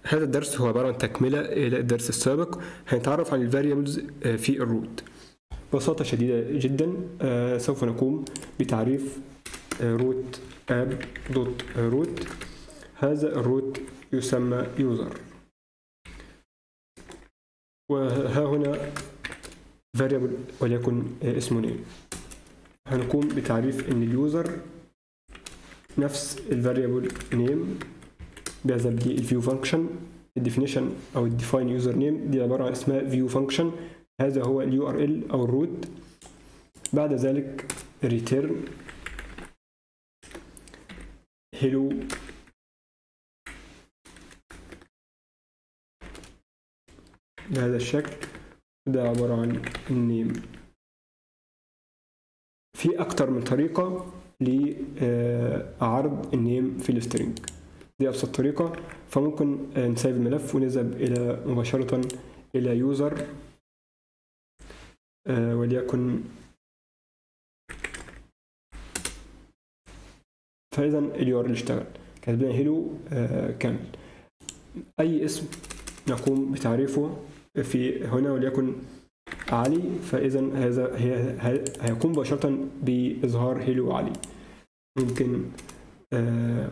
هذا الدرس هو عبارة عن تكملة إلى الدرس السابق هنتعرف عن الفاريبلز في الروت ببساطة شديدة جدا آه، سوف نقوم بتعريف روت اب دوت روت هذا الروت يسمى يوزر وها هنا variable وليكن اسمه name هنقوم بتعريف ان اليوزر نفس الفاريبل نيم بيذهب لي الفيو فانكشن الديفينيشن او الديفاين يوزر نيم دي عباره عن اسمها فيو فانكشن هذا هو اليو ار ال او الروت بعد ذلك ريتيرن hello بهذا الشكل ده عبارة عن النيم في أكتر من طريقة لعرض النيم في السترينج دي أبسط طريقة فممكن نسيب الملف ونذهب إلى مباشرة إلى يوزر وليكن فاذا اليو ار ال اشتغل كاتب لنا هيلو آه كامل اي اسم نقوم بتعريفه في هنا وليكن علي فاذا هذا هي هيقوم مباشره باظهار هيلو علي ممكن آه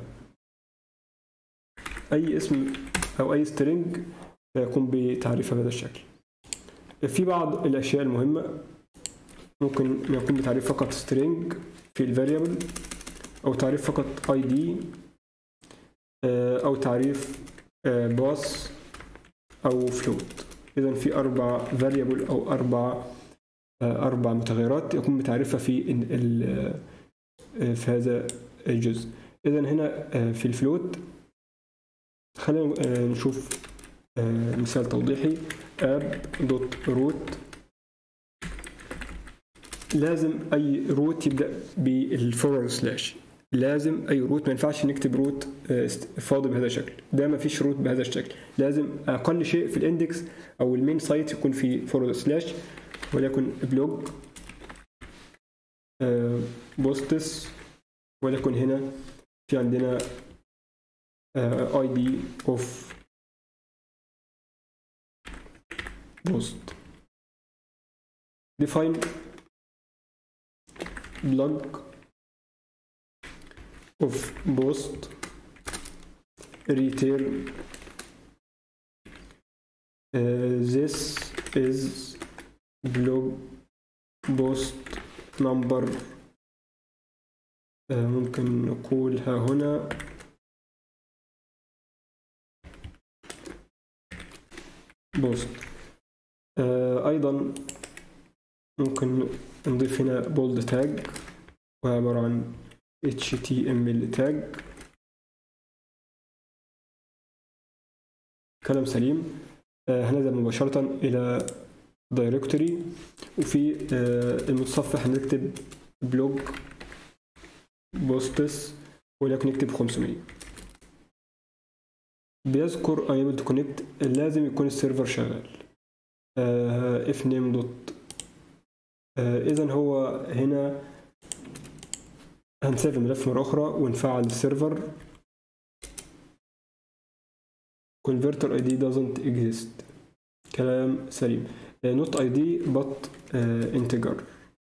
اي اسم او اي سترينج يقوم بتعريفه بهذا الشكل في بعض الاشياء المهمه ممكن نقوم بتعريف فقط سترينج في الفاريبل أو تعريف فقط اي دي أو تعريف باص أو فلوت إذا في أربع variable أو أربع أربع متغيرات يقوم بتعريفها في في هذا الجزء إذا هنا في الفلوت خلينا نشوف مثال توضيحي اب دوت روت لازم اي روت يبدا بالفورورد سلاش لازم اي روت ما ينفعش نكتب روت فاضي بهذا الشكل ده ما فيش روت بهذا الشكل لازم اقل شيء في الاندكس او المين سايت يكون في فورورد سلاش وليكن بلوج بوستس وليكن هنا في عندنا اي دي اوف بوست define blog of post return uh, this is blog post number uh, ممكن نقولها هنا بوست uh, ايضا ممكن نضيف هنا بولد تاج وهي عبارة عن HTML تاج كلام سليم آه هنذهب مباشرة إلى دايركتوري وفي آه المتصفح هنكتب بلوج بوستس وليكن نكتب 500 بيذكر unable to connect لازم يكون السيرفر شغال آه if name dot آه إذا هو هنا هنسيف الملف مرة أخرى ونفعل السيرفر converter ID doesn't exist كلام سليم uh, not ID but uh, integer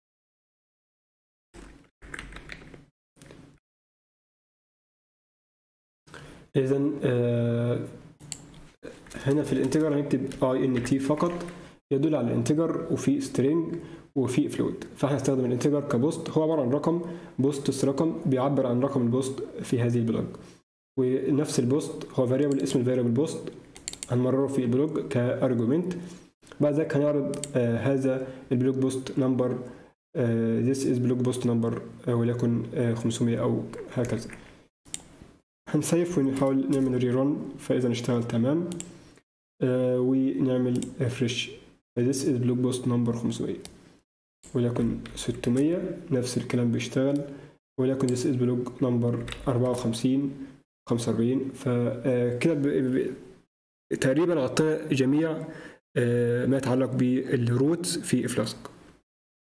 إذا uh, هنا في الانتجر هنكتب int فقط يدل على الانتجر وفي string وفي فلوت فاحنا هنستخدم الانتجر كبوست هو عباره عن رقم بوست رقم بيعبر عن رقم البوست في هذه البلوج ونفس البوست هو فاريبل اسم الفاريبل بوست هنمرره في البلوج كارجومنت بعد ذلك هنعرض آه هذا البلوج بوست نمبر this is بلوج بوست نمبر وليكن آه 500 او هكذا هنسيف ونحاول نعمل ريرون فاذا اشتغل تمام آه ونعمل ريفرش this is بلوج بوست نمبر 500 وليكن 600 نفس الكلام بيشتغل وليكن this is بلوج نمبر 54 45 فكده تقريبا غطينا جميع ما يتعلق بالروت في فلاسك